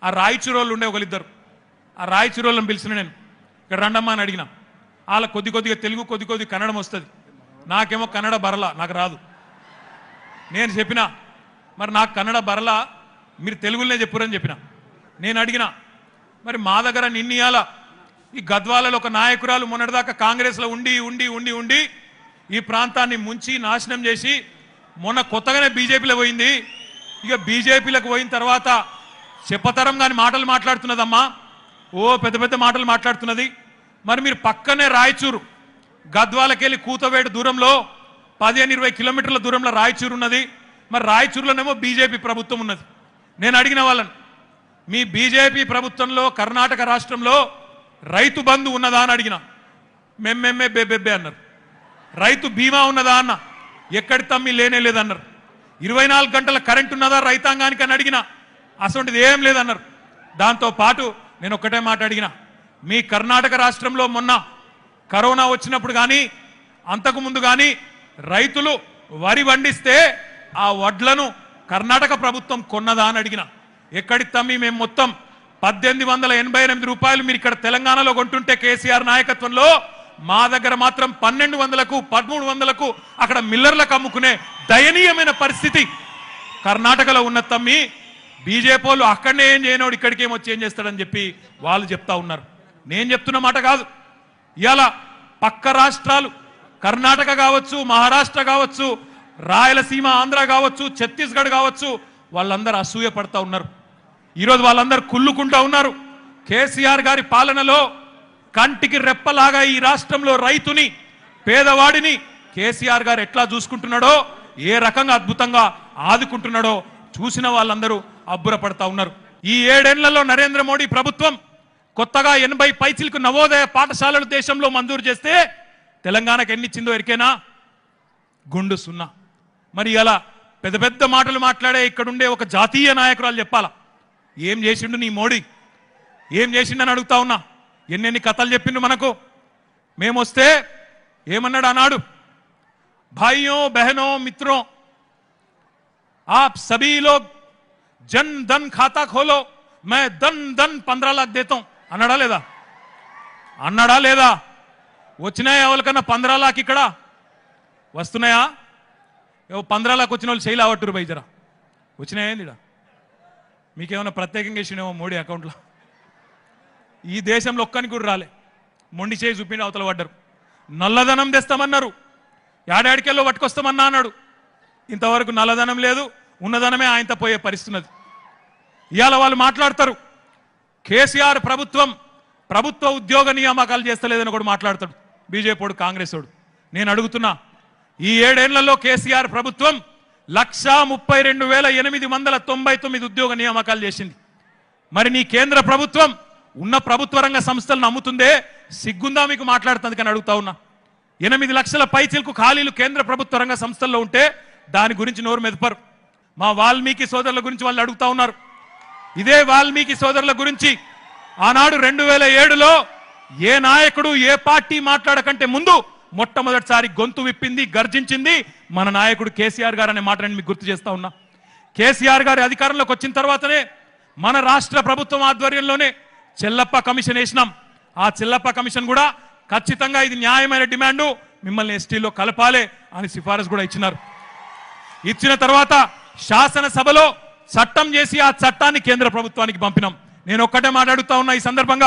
ఆ రాయచూరోళ్ళు ఉండే ఒకరిద్దరు ఆ రాయచూరోళ్ళని పిలిచిన నేను ఇక్కడ రండమ్మా అని అడిగిన వాళ్ళ కొద్ది కొద్దిగా తెలుగు కొద్ది కొద్ది కన్నడం వస్తుంది నాకేమో కన్నడ బరలా నాకు రాదు నేను చెప్పిన మరి నాకు కన్నడ బరలా మీరు తెలుగులోనే చెప్పురని చెప్పిన నేను అడిగిన మరి మా దగ్గర నిన్నయాల ఈ గద్వాలలో ఒక నాయకురాలు మొన్నటిదాకా కాంగ్రెస్లో ఉండి ఉండి ఉండి ఉండి ఈ ప్రాంతాన్ని ముంచి నాశనం చేసి మొన్న కొత్తగానే బీజేపీలో పోయింది ఇక బీజేపీలకు పోయిన తర్వాత చెప్పతరం కాని మాటలు మాట్లాడుతున్నదమ్మా ఓ పెద్ద పెద్ద మాటలు మాట్లాడుతున్నది మరి మీరు పక్కనే రాయచూరు గద్వాలకెళ్ళి కూతవేడు దూరంలో పదిహేను ఇరవై కిలోమీటర్ల దూరంలో రాయచూరు ఉన్నది మరి రాయచూరులోనేమో బీజేపీ ప్రభుత్వం ఉన్నది నేను అడిగిన వాళ్ళని మీ బీజేపీ ప్రభుత్వంలో కర్ణాటక రాష్ట్రంలో రైతు బంధు ఉన్నదా అని అడిగిన మెమ్మెమ్మే బెబ్బెబ్బే అన్నారు రైతు బీమా ఉన్నదా అన్న ఎక్కడి తమ్మి లేనే లేదన్నారు ఇరవై నాలుగు గంటల కరెంట్ ఉన్నదా రైతాంగానికి అని అడిగిన అసలుంటిది ఏం లేదన్నారు దాంతో పాటు నేను ఒక్కటే మాట అడిగిన మీ కర్ణాటక రాష్ట్రంలో మొన్న కరోనా వచ్చినప్పుడు కానీ అంతకు ముందు కానీ రైతులు వరి వండిస్తే ఆ వడ్లను కర్ణాటక ప్రభుత్వం కొన్నదా అని అడిగిన ఎక్కడి తమ్మి మేము మొత్తం పద్దెనిమిది వందల ఎనభై ఎనిమిది రూపాయలు మీరు ఇక్కడ తెలంగాణలో కొంటుంటే కేసీఆర్ నాయకత్వంలో మా దగ్గర మాత్రం పన్నెండు వందలకు పదమూడు వందలకు అక్కడ మిల్లర్లకు అమ్ముకునే దయనీయమైన పరిస్థితి కర్ణాటకలో ఉన్న తమ్మి బీజేపీ వాళ్ళు అక్కడనే ఏం చేయనోడు ఇక్కడికి ఏం వచ్చి ఏం చేస్తాడని చెప్పి వాళ్ళు చెప్తా ఉన్నారు నేను చెప్తున్న మాట కాదు ఇవాళ పక్క రాష్ట్రాలు కర్ణాటక కావచ్చు మహారాష్ట్ర కావచ్చు రాయలసీమ ఆంధ్ర కావచ్చు ఛత్తీస్గఢ్ కావచ్చు వాళ్ళందరూ అసూయ పడతా ఉన్నారు ఈరోజు వాళ్ళందరూ కుళ్ళుకుంటా ఉన్నారు కేసీఆర్ గారి పాలనలో కంటికి రెప్పలాగా ఈ రాష్ట్రంలో రైతుని పేదవాడిని కేసీఆర్ గారు ఎట్లా చూసుకుంటున్నాడో ఏ రకంగా అద్భుతంగా ఆదుకుంటున్నాడో చూసిన వాళ్ళందరూ అబ్బురపడతా ఉన్నారు ఈ ఏడేళ్లలో నరేంద్ర మోడీ ప్రభుత్వం కొత్తగా ఎనభై పైచిలకు నవోదయ పాఠశాలలు దేశంలో మంజూరు చేస్తే తెలంగాణకు ఎన్ని ఇచ్చిందో ఎరికేనా గుండు సున్నా మరి అలా పెద్ద పెద్ద మాటలు మాట్లాడే ఇక్కడుండే ఒక జాతీయ నాయకురాలు చెప్పాలా ఏం చేసిండు నీ మోడీ ఏం చేసిండని అడుగుతా ఉన్నా ఎన్నెన్ని కథలు చెప్పిండు మనకు మేమొస్తే ఏమన్నాడు అన్నాడు భాइयों बहनों मित्रों आप सभी लोग जन धन खाता खोलो मैं धन धन पंद्रह लाख देता हूं అన్నాడా లేదా అన్నాడా లేదా వచ్చినాయా ఎవరికన్నా పంద్రా లాక్ ఇక్కడ వస్తున్నాయా ఏవో పంద్రా లాక్ వచ్చిన వాళ్ళు శైలి అవట్టురు బై జరా వచ్చినాయా ఏంది ఈడ? మీకేమైనా ప్రత్యేకంగా ఇచ్చినేమో మోడీ అకౌంట్లో ఈ దేశంలో ఒక్కనికి కూడా రాలే మొండి చేయి చూపిండి అవతల పడ్డారు నల్లధనం తెస్తామన్నారు ఏడాడికెళ్ళో పట్టుకొస్తామన్నా అన్నాడు ఇంతవరకు నల్లధనం లేదు ఉన్నధనమే ఆయనతో పోయే పరిస్థితి ఉన్నది ఇవాళ వాళ్ళు మాట్లాడతారు కేసీఆర్ ప్రభుత్వం ప్రభుత్వ ఉద్యోగ నియామకాలు చేస్తలేదని కూడా మాట్లాడతాడు బీజేపీడు కాంగ్రెస్ వాడు నేను అడుగుతున్నా ఈ ఏడేళ్లలో కేసీఆర్ ప్రభుత్వం లక్షా ముప్పై రెండు వేల ఎనిమిది వందల తొంభై తొమ్మిది ఉద్యోగ నియామకాలు చేసింది మరి నీ కేంద్ర ప్రభుత్వం ఉన్న ప్రభుత్వ రంగ సంస్థలను అమ్ముతుందే సిగ్గుందా మీకు మాట్లాడుతుంది కానీ అడుగుతా ఉన్నా ఎనిమిది లక్షల పైచిలకు ఖాళీలు కేంద్ర ప్రభుత్వ రంగ సంస్థల్లో ఉంటే దాని గురించి నోరు మెదపరు మా వాల్మీకి సోదరుల గురించి వాళ్ళు అడుగుతా ఉన్నారు ఇదే వాల్మీకి సోదరుల గురించి ఆనాడు రెండు వేల ఏడులో ఏ నాయకుడు ఏ పార్టీ మాట్లాడకంటే ముందు మొట్టమొదటిసారి గొంతు విప్పింది గర్జించింది మన నాయకుడు కేసీఆర్ గారు అనే మాట నేను మీకు గుర్తు చేస్తా ఉన్నా కేసీఆర్ గారి అధికారంలోకి వచ్చిన తర్వాతనే మన రాష్ట్ర ప్రభుత్వం ఆధ్వర్యంలోనే చెల్లప్ప కమిషన్ వేసినాం ఆ చెల్లప్ప కమిషన్ కూడా ఖచ్చితంగా ఇది న్యాయమైన డిమాండు మిమ్మల్ని ఎస్టీలో కలపాలి అని సిఫారసు కూడా ఇచ్చినారు ఇచ్చిన తర్వాత శాసనసభలో చట్టం చేసి ఆ చట్టాన్ని కేంద్ర ప్రభుత్వానికి పంపినాం నేను ఒక్కటే మాట్లాడుతా ఉన్నా ఈ సందర్భంగా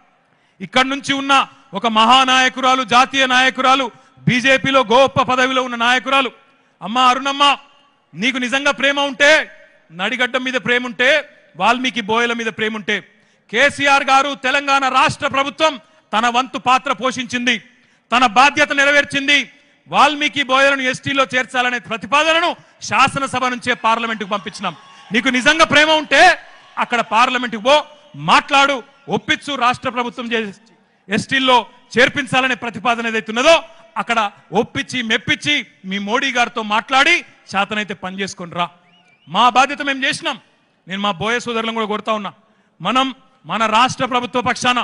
ఇక్కడ నుంచి ఉన్న ఒక మహానాయకురాలు జాతీయ నాయకురాలు బీజేపీలో గొప్ప పదవిలో ఉన్న నాయకురాలు అమ్మ అరుణమ్మ నీకు నిజంగా ప్రేమ ఉంటే నడిగడ్డ మీద ప్రేమ ఉంటే వాల్మీకి బోయల మీద ప్రేమ ఉంటే కేసీఆర్ గారు తెలంగాణ రాష్ట్ర ప్రభుత్వం తన వంతు పాత్ర పోషించింది తన బాధ్యత నెరవేర్చింది వాల్మీకి బోయలను ఎస్టీలో చేర్చాలనే ప్రతిపాదనను శాసనసభ నుంచే పార్లమెంటుకు పంపించినాం నీకు నిజంగా ప్రేమ ఉంటే అక్కడ పార్లమెంటుకు పో మాట్లాడు ఒప్పించు రాష్ట్ర ప్రభుత్వం చేసి ఎస్టీల్లో చేర్పించాలనే ప్రతిపాదన ఏదైతే ఉన్నదో అక్కడ ఒప్పించి మెప్పించి మీ మోడీ గారితో మాట్లాడి శాతనైతే పని చేసుకొని రా మా బాధ్యత మేము చేసినాం నేను మా బోయ సోదరులను కూడా కొడతా ఉన్నా మనం మన రాష్ట్ర ప్రభుత్వ పక్షాన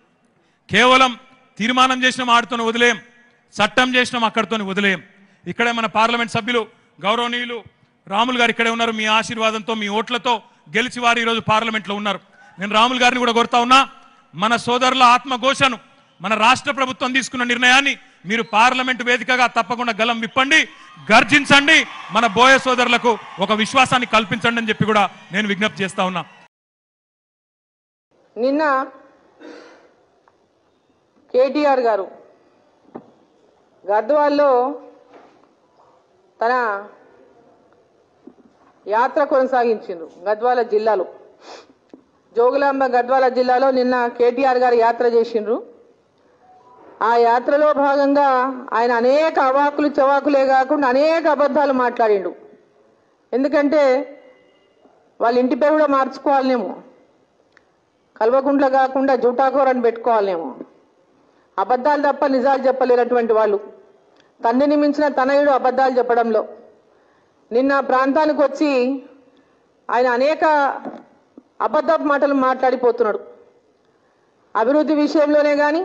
కేవలం తీర్మానం చేసిన ఆడుతోనే వదిలేయం చట్టం చేసినాం అక్కడితోనే వదిలేయం ఇక్కడే మన పార్లమెంట్ సభ్యులు గౌరవనీయులు రాములు గారు ఇక్కడే ఉన్నారు మీ ఆశీర్వాదంతో మీ ఓట్లతో గెలిచి వారు ఈరోజు పార్లమెంట్లో ఉన్నారు నేను రాములు గారిని కూడా కోరుతా ఉన్నా మన సోదరుల ఆత్మఘోషను మన రాష్ట్ర ప్రభుత్వం తీసుకున్న నిర్ణయాన్ని మీరు పార్లమెంట్ వేదికగా తప్పకుండా గలం విప్పండి గర్జించండి మన బోయ సోదరులకు ఒక విశ్వాసాన్ని కల్పించండి అని చెప్పి కూడా నేను విజ్ఞప్తి చేస్తా ఉన్నా నిన్న కేటీఆర్ గారు గద్వాల్లో తన యాత్ర కొనసాగించిండ్రు గద్వాల జిల్లాలో జోగులాంబ గద్వాల జిల్లాలో నిన్న కేటీఆర్ గారు యాత్ర చేసిండ్రు ఆ యాత్రలో భాగంగా ఆయన అనేక అవాకులు చవాకులే కాకుండా అనేక అబద్ధాలు మాట్లాడిండు ఎందుకంటే వాళ్ళ ఇంటి పేరు కూడా మార్చుకోవాలనేమో కల్వకుంట్ల కాకుండా జూటాకోర్ అని పెట్టుకోవాలేమో అబద్ధాలు తప్ప నిజాలు చెప్పలేనటువంటి వాళ్ళు తండ్రిని మించిన తనయుడు అబద్ధాలు చెప్పడంలో నిన్న ప్రాంతానికి వచ్చి ఆయన అనేక అబద్ధపు మాటలు మాట్లాడిపోతున్నాడు అభివృద్ధి విషయంలోనే కానీ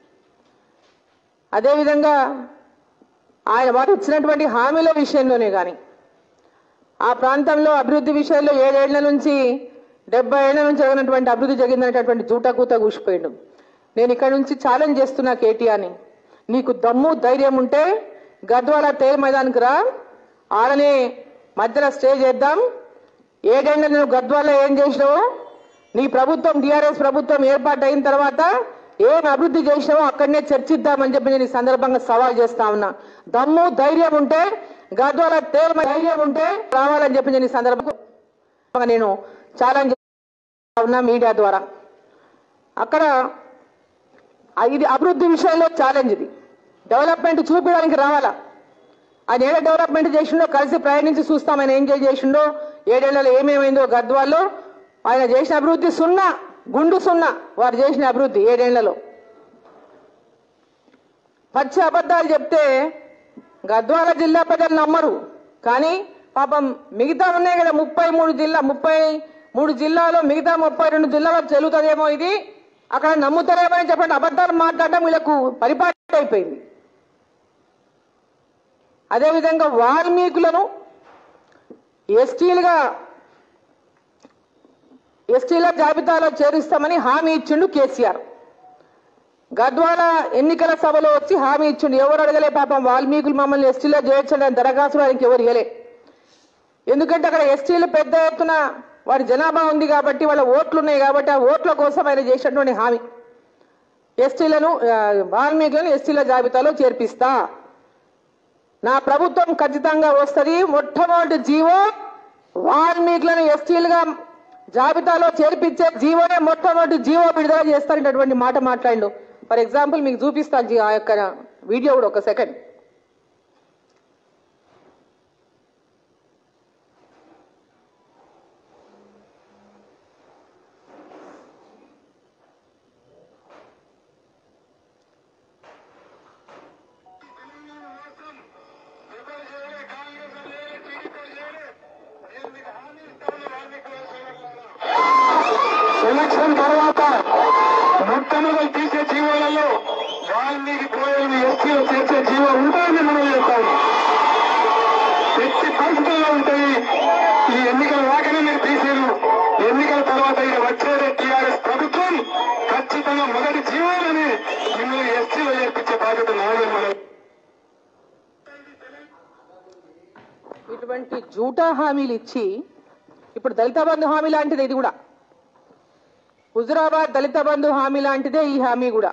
అదేవిధంగా ఆయన వారు ఇచ్చినటువంటి హామీల విషయంలోనే కానీ ఆ ప్రాంతంలో అభివృద్ధి విషయంలో ఏడేళ్ల నుంచి డెబ్బై ఏళ్ల నుంచి జరగనటువంటి అభివృద్ధి జరిగిందనేటటువంటి జూటా కూత కూసిపోయాడు నేను ఇక్కడ నుంచి ఛాలెంజ్ చేస్తున్నా కేటీఆర్ని నీకు దమ్ము ధైర్యం ఉంటే గద్వాల తేల్ మైదానికి రా ఆడనే మధ్యలో స్టే చేద్దాం ఏడేళ్ల నువ్వు గద్వాల ఏం చేసినావో నీ ప్రభుత్వం టీఆర్ఎస్ ప్రభుత్వం ఏర్పాటు అయిన తర్వాత ఏం అభివృద్ధి చేసినావో అక్కడనే చర్చిద్దామని చెప్పి నేను ఈ సందర్భంగా సవాల్ చేస్తా ఉన్నా దమ్ము ధైర్యం ఉంటే గద్వాల తేల్ మై- ధైర్యం ఉంటే రావాలని చెప్పి నేను ఈ సందర్భంగా నేను ఛాలెంజ్ చేస్తా ఉన్నా మీడియా ద్వారా అక్కడ ఆ ఇది అభివృద్ధి విషయంలో ఛాలెంజ్ ఇది డెవలప్మెంట్ చూపించడానికి రావాలా ఆయన ఏదో డెవలప్మెంట్ చేసిండో కలిసి ప్రయాణించి చూస్తాం ఆయన ఏం చేసిండో ఏడేళ్లలో ఏమేమైందో గద్వాల్లో ఆయన చేసిన అభివృద్ధి సున్నా గుండు సున్నా వారు చేసిన అభివృద్ధి ఏడేళ్లలో పచ్చి అబద్ధాలు చెప్తే గద్వాల జిల్లా ప్రజలు నమ్మరు కానీ పాపం మిగతా ఉన్నాయి కదా ముప్పై మూడు జిల్లా ముప్పై మూడు జిల్లాలో మిగతా ముప్పై రెండు జిల్లాలో చెల్లుతుందేమో ఇది అక్కడ నమ్ముతారేమో అని చెప్పండి అబద్ధాలు మాట్లాడడం వీళ్ళకు పరిపాటి అయిపోయింది అదేవిధంగా వాల్మీకులను ఎస్టీలుగా ఎస్టీల జాబితాలో చేరుస్తామని హామీ ఇచ్చిండు కేసీఆర్ గద్వాల ఎన్నికల సభలో వచ్చి హామీ ఇచ్చిండు ఎవరు అడగలే పాపం వాల్మీకులు మమ్మల్ని ఎస్టీలో చేర్చండి అని దరఖాస్తులు ఆయనకి ఎవరు ఇవ్వలే ఎందుకంటే అక్కడ ఎస్టీలు పెద్ద ఎత్తున వారి జనాభా ఉంది కాబట్టి వాళ్ళ ఓట్లు ఉన్నాయి కాబట్టి ఆ ఓట్ల కోసం ఆయన చేసినటువంటి హామీ ఎస్టీలను ఆ, వాల్మీకులను ఎస్టీల జాబితాలో చేర్పిస్తా నా ప్రభుత్వం ఖచ్చితంగా వస్తుంది మొట్టమొదటి జీవో వాల్మీకులను ఎస్టీలుగా జాబితాలో చేర్పించే జీవోనే మొట్టమొదటి జీవో విడుదల చేస్తారనేటువంటి మాట మాట్లాడిండు ఫర్ ఎగ్జాంపుల్ మీకు చూపిస్తాను జీ- ఆ యొక్క వీడియో కూడా ఒక సెకండ్ ఎలక్షన్ తర్వాత మొట్టమొదటి తీసే జీవోలలో వాల్మీకి పోయేది ఎస్టీలో చేర్చే జీవో ఉంటుందని మనం చేస్తాం ఎట్టి పరిస్థితుల్లో ఉంటాయి ఈ ఎన్నికల రాకనే మీరు తీసేరు ఎన్నికల తర్వాత ఇది వచ్చేదే టీఆర్ఎస్ ప్రభుత్వం ఖచ్చితంగా మొదటి జీవోలని మిమ్మల్ని ఎస్టీలో చేర్పించే బాధ్యత నాదే మనం ఇటువంటి జూటా హామీలు ఇచ్చి ఇప్పుడు దళిత బంధు హామీ లాంటిది ఇది కూడా హుజురాబాద్ దళిత బంధు హామీ లాంటిదే ఈ హామీ కూడా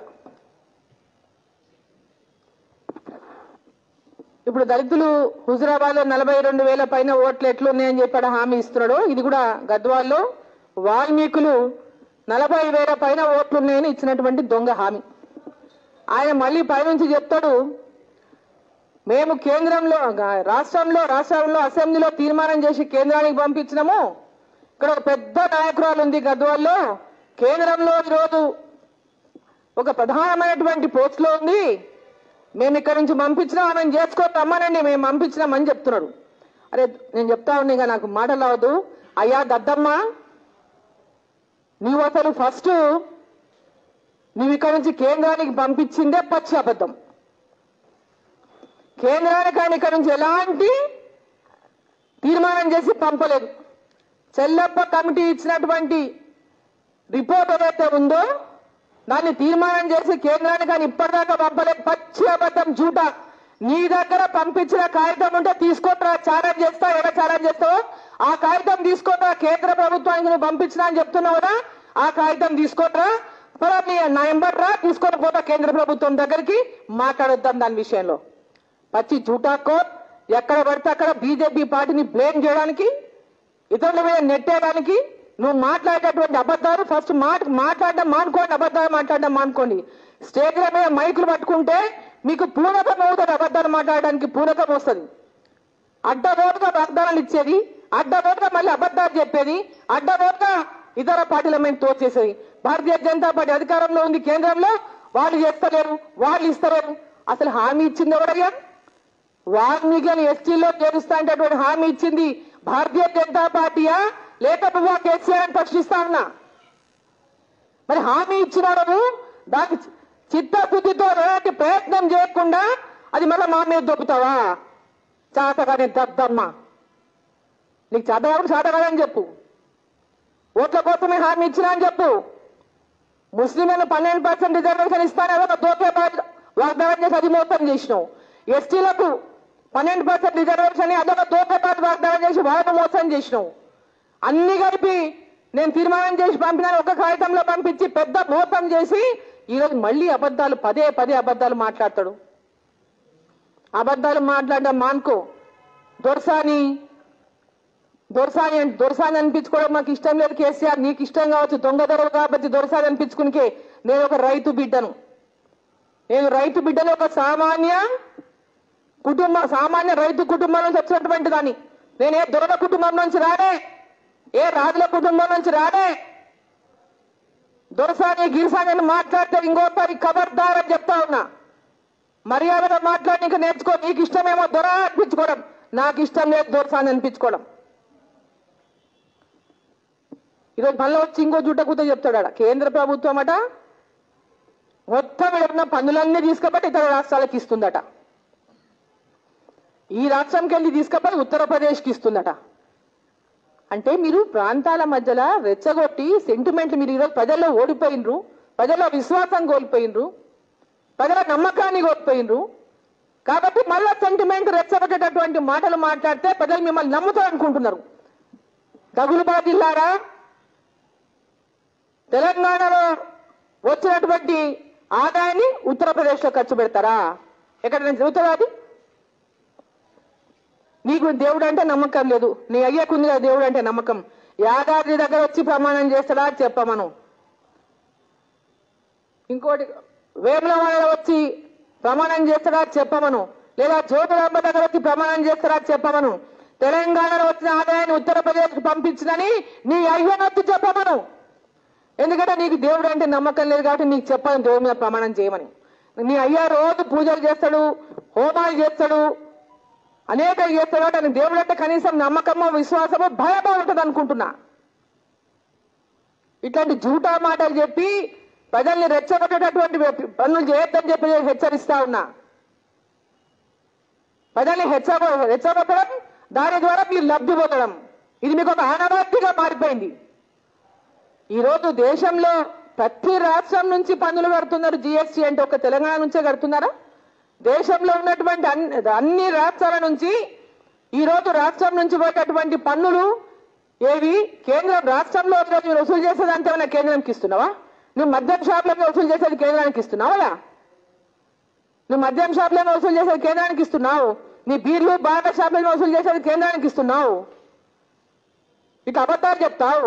ఇప్పుడు దళితులు హుజురాబాద్ లో నలభై రెండు వేల పైన ఓట్లు ఎట్లున్నాయని చెప్పాడు హామీ ఇస్తున్నాడు ఇది కూడా గద్వాల్లో వాల్మీకులు నలభై వేల పైన ఓట్లున్నాయని ఇచ్చినటువంటి దొంగ హామీ ఆయన మళ్ళీ పైనుంచి చెప్తాడు మేము కేంద్రంలో గా- రాష్ట్రంలో రాష్ట్రంలో అసెంబ్లీలో తీర్మానం చేసి కేంద్రానికి పంపించినాము ఇక్కడ ఒక పెద్ద నాయకురాలు ఉంది గద్వాల్లో కేంద్రంలో ఈరోజు ఒక ప్రధానమైనటువంటి పోస్ట్ లో ఉంది మేము ఇక్కడ నుంచి పంపించినాం ఆమెను చేసుకొని రమ్మనండి మేము పంపించినామని చెప్తున్నాడు అరే నేను చెప్తా ఉన్నా ఇక నాకు మాటలు అవద్దు అయ్యా దద్దమ్మ నువ్వు అసలు ఫస్ట్ నువ్వు ఇక్కడ నుంచి కేంద్రానికి పంపించిందే పచ్చి అబద్ధం కేంద్రానికి ఆయన ఇక్కడ నుంచి ఎలాంటి తీర్మానం చేసి పంపలేదు చెల్లప్ప కమిటీ ఇచ్చినటువంటి రిపోర్ట్ ఏదైతే ఉందో దాన్ని తీర్మానం చేసి కేంద్రానికి కానీ ఇప్పటిదాకా పంపలేదు పచ్చి అబద్ధం జూట నీ దగ్గర పంపించిన కాగితం ఉంటే తీసుకుంటా ఛాలెంజ్ చేస్తా ఎలా ఛాలెంజ్ చేస్తావో ఆ కాగితం తీసుకుంటా కేంద్ర ప్రభుత్వానికి నువ్వు పంపించినా అని చెప్తున్నావు కదా ఆ కాగితం తీసుకుంటా మరి నీ నా ఎంబర్ రా తీసుకొని పోతా కేంద్ర ప్రభుత్వం దగ్గరికి మాట్లాడొద్దాం దాని విషయంలో పచ్చి జూటాకో ఎక్కడ పడితే అక్కడ బీజేపీ పార్టీని బ్లేమ్ చేయడానికి ఇతరుల మీద నెట్టేయడానికి నువ్వు మాట్లాడేటటువంటి అబద్ధాలు ఫస్ట్ మాట మాట్లాడడం మానుకోండి అబద్ధాలు మాట్లాడడం మానుకోండి స్టేజ్ల మీద మైకులు పట్టుకుంటే మీకు పూనకం అవుతుంది అబద్ధాలు మాట్లాడడానికి పూనకం వస్తుంది అడ్డబోటుగా వాగ్దానాలు ఇచ్చేది అడ్డబోటుగా మళ్ళీ అబద్ధాలు చెప్పేది అడ్డబోటుగా ఇతర పార్టీల మీద తోచేసేది భారతీయ జనతా పార్టీ అధికారంలో ఉంది కేంద్రంలో వాళ్ళు చేస్తలేరు వాళ్ళు ఇస్తలేరు అసలు హామీ ఇచ్చింది ఎవరయ్యా వాల్మీకి ఎస్టీలో చేరుస్తా అంటే హామీ ఇచ్చింది భారతీయ జనతా పార్టీయా లేక నువ్వు కేసీఆర్ అని ప్రశ్నిస్తా ఉన్నా మరి హామీ ఇచ్చినారు దానికి చిత్తబుద్ధితో ఎలాంటి ప్రయత్నం చేయకుండా అది మళ్ళీ మా మీద దొప్పుతావా చాతగానే దద్దమ్మ నీకు చదవడం చాతగాదని చెప్పు ఓట్ల కోసమే హామీ ఇచ్చినా అని చెప్పు ముస్లింలను పన్నెండు పర్సెంట్ రిజర్వేషన్ ఇస్తానని ఒక దోకే బాధ్యత వాగ్దానం చేసి అది మోసం చేసినావు ఎస్టీలకు పన్నెండు పర్సెంట్ రిజర్వేషన్ అని అదొక దోకే బాధ్యత వాగ్దానం చేసి వాళ్ళకు మోసం చేసినావు అన్ని కలిపి నేను తీర్మానం చేసి పంపినాను ఒక కాగితంలో పంపించి పెద్ద మోసం చేసి ఈరోజు మళ్ళీ అబద్ధాలు పదే పదే అబద్ధాలు మాట్లాడతాడు అబద్ధాలు మాట్లాడడం మానుకో దొరసాని దొరసాని అంటే దొరసాని అనిపించుకోవడం నాకు ఇష్టం లేదు కేసీఆర్ నీకు ఇష్టం కావచ్చు దొంగ దొరలు కాబట్టి దొరసాని అనిపించుకునికే నేను ఒక రైతు బిడ్డను నేను రైతు బిడ్డను ఒక సామాన్య కుటుంబ సామాన్య రైతు కుటుంబం నుంచి వచ్చినటువంటి దాన్ని నేను ఏ దొరల కుటుంబం నుంచి రాడే ఏ రాజుల కుటుంబం నుంచి రాడే దొరసాని గిరిసాని అని మాట్లాడితే ఇంకోసారి ఖబర్దార్ అని చెప్తా ఉన్నా మర్యాదగా మాట్లాడి నీకు నేర్చుకో నీకు ఇష్టమేమో దొర అనిపించుకోవడం నాకు ఇష్టం లేదు దొరసాని అనిపించుకోవడం ఈరోజు మళ్ళీ వచ్చి ఇంకో జుట్ట కూత చెప్తాడు ఆడ కేంద్ర ప్రభుత్వం అట మొత్తం ఉన్న పన్నులన్నీ తీసుకపోతే ఇతర రాష్ట్రాలకు ఇస్తుందట ఈ రాష్ట్రంకి వెళ్ళి తీసుకపోయి ఉత్తరప్రదేశ్కి ఇస్తుందట అంటే మీరు ప్రాంతాల మధ్యలో రెచ్చగొట్టి సెంటిమెంట్ మీరు ఈరోజు ప్రజల్లో ఓడిపోయినరు ప్రజల్లో విశ్వాసం కోల్పోయినరు ప్రజల నమ్మకాన్ని కోల్పోయినరు కాబట్టి మళ్ళా సెంటిమెంట్ రెచ్చగొట్టేటటువంటి మాటలు మాట్లాడితే ప్రజలు మిమ్మల్ని నమ్ముతారు అనుకుంటున్నారు తగులుబాద్ జిల్లారా తెలంగాణలో వచ్చినటువంటి ఆదాయాన్ని ఉత్తరప్రదేశ్లో ఖర్చు పెడతారా ఎక్కడ నేను చదువుతారా అది నీకు దేవుడు అంటే నమ్మకం లేదు నీ అయ్యకుంది కదా దేవుడు అంటే నమ్మకం యాదాద్రి దగ్గర వచ్చి ప్రమాణం చేస్తాడా చెప్పమను ఇంకోటి వేములవాడలో వచ్చి ప్రమాణం చేస్తాడా చెప్పమను లేదా జ్యోతిరాంబ దగ్గర వచ్చి ప్రమాణం చేస్తాడా చెప్పమను తెలంగాణలో వచ్చిన ఆదాయాన్ని ఉత్తరప్రదేశ్ కు పంపించిందని నీ అయ్యనొచ్చి చెప్పమను ఎందుకంటే నీకు దేవుడు అంటే నమ్మకం లేదు కాబట్టి నీకు చెప్పాను దేవుడి మీద ప్రమాణం చేయమని నీ అయ్యా రోజు పూజలు చేస్తాడు హోమాలు చేస్తాడు అనేక చేస్తాడు కాబట్టి ఆయన దేవుడు అంటే కనీసం నమ్మకమో విశ్వాసమో భయమో ఉంటుంది అనుకుంటున్నా ఇట్లాంటి జూటా మాటలు చెప్పి ప్రజల్ని రెచ్చగొట్టేటటువంటి పనులు చేయొద్దని చెప్పి నేను హెచ్చరిస్తా ఉన్నా ప్రజల్ని హెచ్చగొ రెచ్చగొట్టడం దాని ద్వారా మీరు లబ్ధి పొందడం ఇది మీకు ఒక ఆనవాయితీగా మారిపోయింది ఈరోజు దేశంలో ప్రతి రాష్ట్రం నుంచి పన్నులు కడుతున్నారు జిఎస్టీ అంటే ఒక తెలంగాణ నుంచే కడుతున్నారా దేశంలో ఉన్నటువంటి అన్ని అన్ని రాష్ట్రాల నుంచి ఈ రోజు రాష్ట్రం నుంచి పోయేటటువంటి పన్నులు ఏవి కేంద్రం రాష్ట్రంలో ఈరోజు మీరు వసూలు చేసేదంటే ఏమైనా కేంద్రానికి ఇస్తున్నావా నువ్వు మద్యం షాపులలో వసూలు చేసేది కేంద్రానికి ఇస్తున్నావా నువ్వు మద్యం షాపులలో వసూలు చేసేది కేంద్రానికి ఇస్తున్నావు నీ బీర్లు బాగా షాపులలో వసూలు చేసేది కేంద్రానికి ఇస్తున్నావు ఇటు అబద్ధాలు చెప్తావు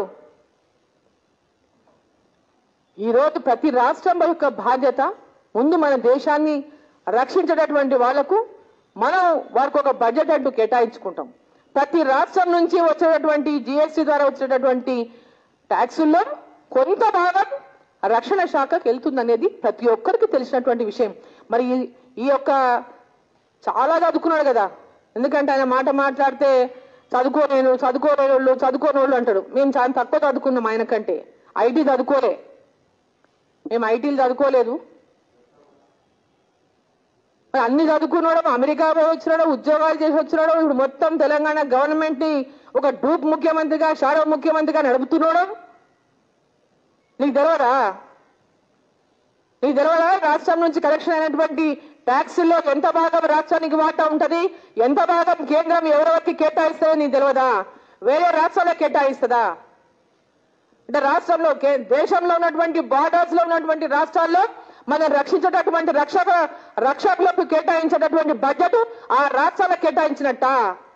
ఈ రోజు ప్రతి రాష్ట్రం యొక్క బాధ్యత ముందు మన దేశాన్ని రక్షించేటటువంటి వాళ్లకు మనం వారికి ఒక బడ్జెట్ అంటూ కేటాయించుకుంటాం ప్రతి రాష్ట్రం నుంచి వచ్చేటటువంటి జిఎస్టీ ద్వారా వచ్చేటటువంటి ట్యాక్సుల్లో కొంత భాగం రక్షణ శాఖకు వెళ్తుందనేది ప్రతి ఒక్కరికి తెలిసినటువంటి విషయం మరి ఈ- ఈ యొక్క చాలా చదువుకున్నాడు కదా ఎందుకంటే ఆయన మాట మాట్లాడితే చదువుకోలేను చదువుకోలేని వాళ్ళు చదువుకోని వాళ్ళు అంటాడు మేము చాలా తక్కువ చదువుకున్నాం ఆయన కంటే ఐటీ చదువుకోలే మేము ఐటీలు చదువుకోలేదు మరి అన్ని చదువుకున్నాడు అమెరికా పోయి వచ్చినాడు ఉద్యోగాలు చేసి వచ్చినాడు ఇప్పుడు మొత్తం తెలంగాణ గవర్నమెంట్ ని ఒక డూప్ ముఖ్యమంత్రిగా షాడో ముఖ్యమంత్రిగా నడుపుతున్నాడు నీకు తెలియదా నీకు తెలియదా రాష్ట్రం నుంచి కలెక్షన్ అయినటువంటి ట్యాక్సుల్లో ఎంత భాగం రాష్ట్రానికి వాటా ఉంటది ఎంత భాగం కేంద్రం ఎవరెవరికి కేటాయిస్తుందో నీకు తెలియదా వేరే రాష్ట్రాలకు కేటాయిస్తుందా అంటే రాష్ట్రంలో కే- దేశంలో ఉన్నటువంటి బార్డర్స్ లో ఉన్నటువంటి రాష్ట్రాల్లో మనం రక్షించేటటువంటి రక్షక రక్షకులకు కేటాయించేటటువంటి బడ్జెట్ ఆ రాష్ట్రాలకు కేటాయించినట్ట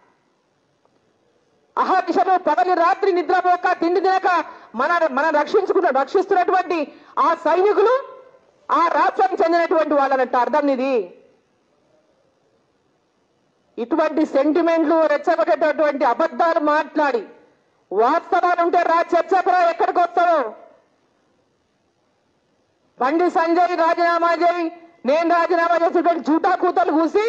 అహర్నిశలు పగలి రాత్రి నిద్రపోక తిండి తినక మన మన రక్షించుకున్న రక్షిస్తున్నటువంటి ఆ సైనికులు ఆ రాష్ట్రానికి చెందినటువంటి వాళ్ళనట్ట అర్థం ఇది ఇటువంటి సెంటిమెంట్లు రెచ్చగొట్టేటటువంటి అబద్ధాలు మాట్లాడి వాస్తవాలు ఉంటే రా చర్చకురా ఎక్కడికి వస్తావు బండి సంజయ్ రాజీనామా చేయి నేను రాజీనామా చేసినటువంటి జూటా కూతలు కూసి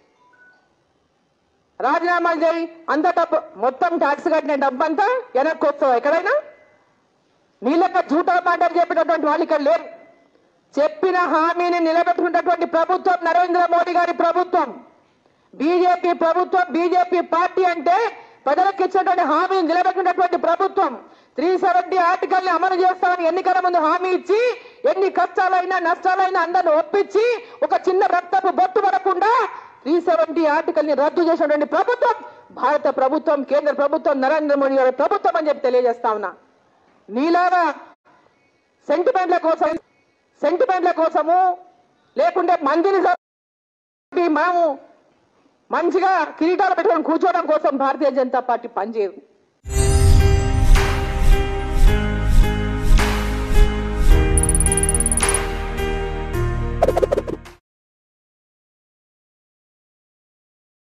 రాజీనామా చేయి అంత డబ్బు మొత్తం ట్యాక్స్ కట్టిన డబ్బంతా వెనక్కి వస్తావు ఎక్కడైనా నీళ్ళక జూటా మాటలు చెప్పినటువంటి వాళ్ళు ఇక్కడ లేరు చెప్పిన హామీని నిలబెట్టుకున్నటువంటి ప్రభుత్వం నరేంద్ర మోడీ గారి ప్రభుత్వం బీజేపీ ప్రభుత్వం బీజేపీ పార్టీ అంటే ప్రజలకు ఇచ్చినటువంటి హామీని నిలబెట్టినటువంటి ప్రభుత్వం త్రీ సెవెంటీ ఆర్టికల్ ని అమలు చేస్తామని ఎన్నికల ముందు హామీ ఇచ్చి ఎన్ని కష్టాలైనా నష్టాలైనా అందరిని ఒప్పించి ఒక చిన్న రక్తపు బొట్టు పడకుండా త్రీ సెవెంటీ ఆర్టికల్ ని రద్దు చేసినటువంటి ప్రభుత్వం భారత ప్రభుత్వం కేంద్ర ప్రభుత్వం నరేంద్ర మోడీ గారి ప్రభుత్వం అని చెప్పి తెలియజేస్తా ఉన్నా నీలాగా సెంటిమెంట్ల కోసం సెంటిమెంట్ల కోసము లేకుంటే మందిని మనము మంచిగా కిరీటాలు పెట్టుకొని కూర్చోవడం కోసం భారతీయ జనతా పార్టీ పనిచేయదు